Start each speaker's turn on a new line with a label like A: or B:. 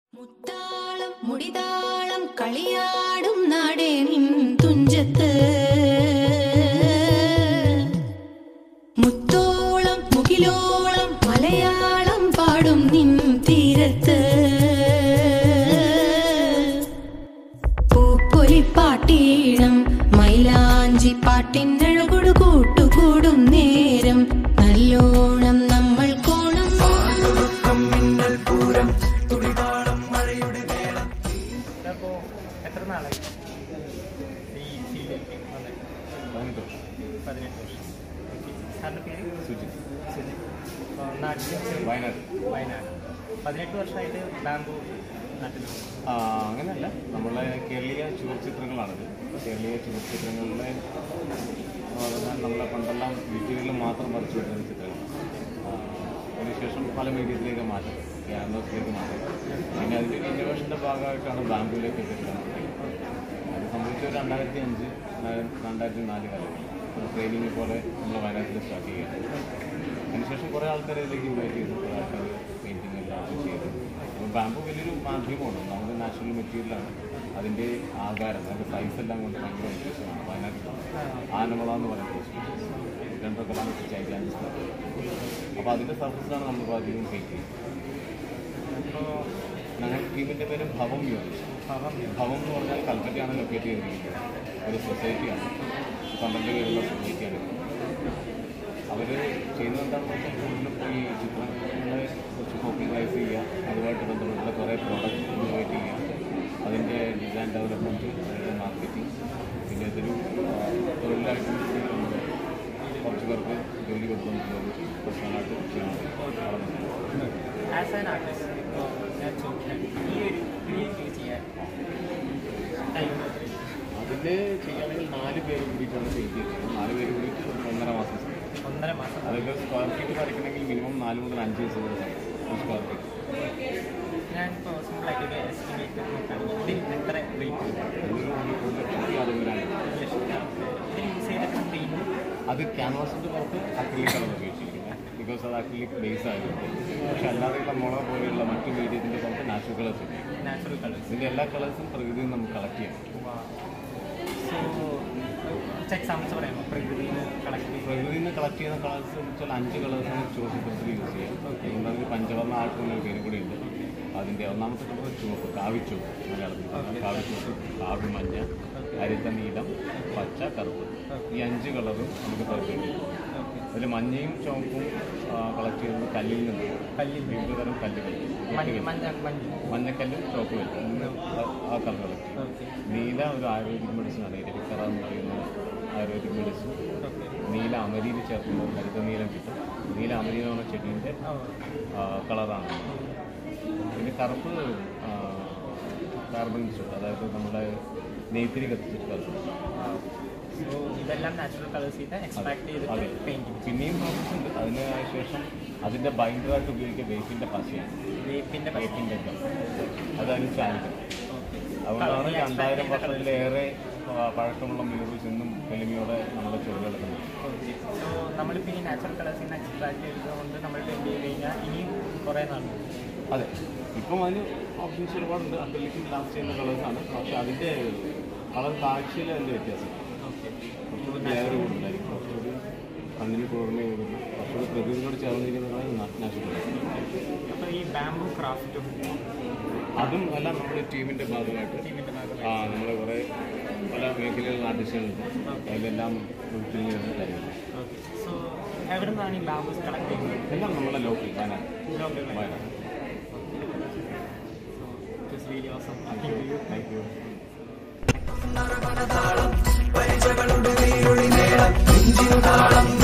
A: മുത്താളം മുടിതാളം കളിയാടും നാടേ നിൻ തുഞ്ചത്ത് മുത്തോളം മുകിലോളം മലയാളം പാടും നിൻ തീരത്ത് പൂപ്പൊലിപ്പാട്ടീണം മൈലാഞ്ചി പാട്ടിനഴകൊടു കൂട്ടുകൂടും നേരം നല്ലോണം നമ്മൾ കോണം
B: ഇതപ്പോ എത്ര നാളായി ഈ ഫീൽഡിലേക്ക് വന്നിട്ട്
C: പതിനെട്ട് വർഷം
B: പതിനെട്ട് വർഷം ഓക്കെ സാറിൻ്റെ പേര്
C: സുജിത്
B: സുജിത് അപ്പോൾ നാട്ടിൽ
C: വയനാട്
B: വയനാട് പതിനെട്ട് വർഷമായിട്ട് ബാംബു നാട്ടിലുണ്ട്
C: ആ, അങ്ങനെയല്ല നമ്മളെ കേരളീയ ചുവർച്ചിത്രങ്ങളാണിത് കേരളീയ ചുവർച്ചിത്രങ്ങളിലെ പറഞ്ഞാൽ നമ്മളെ പണ്ടെല്ലാം വീട്ടുകളിൽ മാത്രം വരച്ചു വരുന്ന ചിത്രങ്ങൾ ആ, അതിനുശേഷം പല മീഡിയത്തിലേക്ക് മാറ്റം ക്യാൻവാസിലേക്ക് മാറ്റം പിന്നെ അതിൻ്റെ ഇന്നോവേഷൻ്റെ ഭാഗമായിട്ടാണ് ബാംബുവിലേക്ക് എത്തിച്ചത് അത് സംബന്ധിച്ച് ഒരു രണ്ടായിരത്തി അഞ്ച് രണ്ടായിരത്തി നാല് കാലം ട്രെയിനിങ് പോലെ നമ്മൾ വയനാട്ടിൽ സ്റ്റാർട്ട് ചെയ്യുകയാണ് അതിനുശേഷം കുറേ ആൾക്കാരെ ഇതിലേക്ക് ഇൻവൈറ്റ് ചെയ്തു കുറേ ആൾക്കാർ പെയിൻറ്റിങ് എല്ലാം ചെയ്തു അപ്പോൾ ബാമ്പു വലിയൊരു മാധ്യമമാണ് നമ്മുടെ നാച്ചുറൽ മെറ്റീരിയലാണ് അതിൻ്റെ ആകാരം അതിൻ്റെ സൈസ് എല്ലാം കൊണ്ട് ഭയങ്കര വ്യത്യാസമാണ് വയനാട്ടിൽ ആനമള എന്ന് പറയുന്നത് രണ്ടൊക്കെല്ലാം ചൈറ്റാൻസ് അപ്പോൾ അതിൻ്റെ സർഫസിലാണ് നമ്മൾ അധികം പെയിൻറ്റ് ചെയ്യുന്നത്
B: അപ്പോൾ
C: ഞങ്ങളുടെ ടീമിൻ്റെ പേര് ഭവം മ്യൂസിക്
B: ഭവം
C: ഭവം എന്ന് പറഞ്ഞാൽ കൽക്കട്ടയാണ് ലൊക്കേറ്റ് ചെയ്തിരിക്കുന്നത് ഒരു സൊസൈറ്റിയാണ് പന്ത്രണ്ട് പേരുള്ള സൊസൈറ്റിയാണ് അവർ ചെയ്യുന്നത് എന്താണെന്ന് വെച്ചാൽ കൂടുതലും ഈ ചിത്രങ്ങളെ കുറച്ച് പോപ്പുലറൈസ് ചെയ്യുക അതുമായിട്ട് ബന്ധപ്പെട്ടുള്ള കുറേ പ്രോഡക്റ്റ് ഇന്നോവേറ്റ് ചെയ്യുക അതിൻ്റെ ഡിസൈൻ ഡെവലപ്മെൻറ്റ് അതിൻ്റെ മാർക്കറ്റിംഗ് പിന്നെ ഇതൊരു ആ, തൊഴിലായിട്ട് നമ്മൾ കുറച്ച് പേർക്ക് ജോലി കൊടുക്കുന്നുള്ളത് പ്രശ്നമായിട്ട് ചെയ്യുന്നുണ്ട്
B: ആസ് ആൻ ആർട്ടിസ്റ്റ് ഇപ്പോൾ ഞാൻ ചോദിക്കാൻ ഈ ഒരു ക്രിയേറ്റീവ് ചെയ്യാൻ ടൈം
C: അതിൻ്റെ ചെയ്യുകയാണെങ്കിൽ നാല് പേര് കൂടിയിട്ടാണ് ചെയ്തിരിക്കുന്നത് നാല് പേര് കൂടിയിട്ട് ഒരു ഒന്നര മാസം സമയം.
B: ഒന്നര മാസം
C: അതൊക്കെ സ്ക്വയർ ഫീറ്റ് വരയ്ക്കണമെങ്കിൽ മിനിമം നാല് മുതൽ അഞ്ച് ദിവസം വരെ സമയം. ഒരു സ്ക്വയർ ഫീറ്റ്
B: ഞാനിപ്പോൾ സിമ്പിളായിട്ട് ഒരു എസ്റ്റിമേറ്റ് നോക്കുകയാണെങ്കിൽ ഇതിന് എത്ര റേറ്റ്
C: അതൊരു ഒരു ലക്ഷത്തി അറുപതിനായിരം
B: ഇതിന് യൂസ് ചെയ്തിട്ട് പെയിൻറ്റ്
C: അത് ക്യാൻവാസിൻ്റെ പുറത്ത് അക്രിലിക് കളർ ഉപയോഗിച്ചിരിക്കുന്നത് ബിക്കോസ് അത് അക്രിലിക് ബേസ് ആയതുകൊണ്ട് പക്ഷെ അല്ലാതെയുള്ള മുള പോലെയുള്ള മറ്റു മീഡിയത്തിൻ്റെ പുറത്ത് നാച്ചുറൽ കളേഴ്സ് ഉപയോഗിക്കും
B: നാച്ചുറൽ കളേഴ്സ്
C: ഇതിൻ്റെ എല്ലാ കളേഴ്സും പ്രകൃതിയിൽ നിന്ന് നമുക്ക് കളക്ട് ചെയ്യാം
B: സോ കുറച്ച് എക്സാമ്പിൾസ് പറയാമോ പ്രകൃതിയിൽ നിന്ന് കളക്ട് ചെയ്ത്
C: പ്രകൃതിയിൽ നിന്ന് കളക്ട് ചെയ്യുന്ന കളേഴ്സ് എന്ന് വെച്ചാൽ അഞ്ച് കളേഴ്സാണ് ചുവപ്പ് യൂസ് ചെയ്യാം അതുകൊണ്ട് അതിന് പഞ്ചവർണ്ണ ആർട്ട് എന്നൊരു പേര് കൂടി ഉണ്ട് അതിൻ്റെ ഒന്നാമത്തെ കളർ ചുവപ്പ് കാവിച്ചുവപ്പ് മലയാളത്തിൽ പറഞ്ഞാൽ കാവിച്ചുവപ്പ് കാവി മഞ്ഞ ഹരിത നീലം പച്ച കറുപ്പ് ഈ അഞ്ച് കളറും നമുക്ക് പ്രകൃതി
B: ഓക്കെ
C: അതിൽ മഞ്ഞയും ചുവപ്പും കളക്ട് ചെയ്യുന്നത് കല്ലിൽ നിന്ന്
B: കല്ലിൽ നിന്ന്.
C: വിവിധ തരം കല്ലുകൾ
B: മഞ്ഞ മഞ്ഞ മഞ്ഞ
C: മഞ്ഞക്കല്ലും ചുവപ്പ് കല്ലും മൂന്ന് ആ കളർ കളക്ട് ചെയ്യും
B: ഓക്കെ
C: നീല ഒരു ആയുർവേദിക് മെഡിസിൻ ആണ് ഇരവിക്കറ എന്ന് പറയുന്ന ആയുർവേദിക് മെഡിസിൻ
B: ഓക്കെ
C: നീല അമരിയിൽ ചേർക്കുമ്പോൾ ഹരിത നീലം കിട്ടും നീല അമരി എന്ന് പറഞ്ഞ ചെടീൻ്റെ
B: ഓ
C: കളറാണ് പിന്നെ കറുപ്പ് ആ, കാർബൺ ചുട്ട് അതായത് നമ്മുടെ നെയ്ത്തിരി കത്തിച്ചിട്ട് കറുപ്പ്
B: സോ ഇതെല്ലാം നാച്ചുറൽ കളേഴ്സ് ചെയ്ത് എക്സ്ട്രാക്ട്
C: അതെ
B: ചെയ്തിട്ട് പെയിൻറ്റിങ്
C: പിന്നെയും പ്രോസസ് ഉണ്ട് അതിന് ശേഷം അതിൻ്റെ ബൈൻഡറായിട്ട് ഉപയോഗിക്കുക വേപ്പിൻ്റെ പശയാണ്
B: വേപ്പിൻ്റെ
C: വേപ്പിൻ്റെ ഒക്കെ അതതിന് ചാലിക്കും അതുകൊണ്ടാണ് രണ്ടായിരം വർഷത്തിലേറെ ആ, പഴക്കമുള്ള മ്യൂസിക്സ് ഇന്നും എളിമയോടെ നമ്മുടെ ചുവടെടുക്കുന്നത്
B: ഓക്കെ സോ നമ്മളിപ്പോൾ ഈ നാച്ചുറൽ കളേഴ്സിൽ നിന്ന് എക്സ്ട്രാക്ട് ചെയ്തതുകൊണ്ട് നമ്മൾ പെയിൻറ്റ് ചെയ്ത് കഴിഞ്ഞാൽ ഇനിയും കുറേ നാൾ
C: അതെ ഇപ്പം അതിന് ഓപ്ഷൻസ് ഒരുപാടുണ്ട് അക്രലിക്കും ലാസ്റ്റ് ചെയ്യുന്ന കളേഴ്സാണ് പക്ഷെ അതിൻ്റെ കളർ കാഴ്ചയിൽ അതിൻ്റെ വ്യത്യാസം
B: ഓക്കെ
C: കുറച്ചുകൂടി ലെയർ കൂടുതലായിരിക്കും കുറച്ചുകൂടി കണ്ണിന് കുളിർമ കൂടുന്നു കുറച്ചുകൂടി പ്രകൃതിയോട് ചേർന്നിരിക്കുന്നതാണ് നാച്ചുറൽ
B: അപ്പോൾ ഈ ബാംബു ക്രാഫ്റ്റും
C: അതും എല്ലാം നമ്മുടെ ടീമിൻ്റെ ഭാഗമായിട്ട്
B: ടീമിൻ്റെ ഭാഗമായി
C: ആ നമ്മൾ കുറേ പല മേഖലകളിൽ ആർട്ടിസ്റ്റുകളുണ്ട് അതിലെല്ലാം ഉൾപ്പെടുന്ന കാര്യങ്ങൾ
B: ഓക്കെ സോ എവിടെ നിന്നാണ് ഈ ബാംബൂസ് കളക്ട് ചെയ്യുന്നത്
C: എല്ലാം നമ്മളെ local Wayanad
B: local
C: Wayanad
B: so it's really awesome
C: thank you thank you
D: നെഞ്ചിനു താളം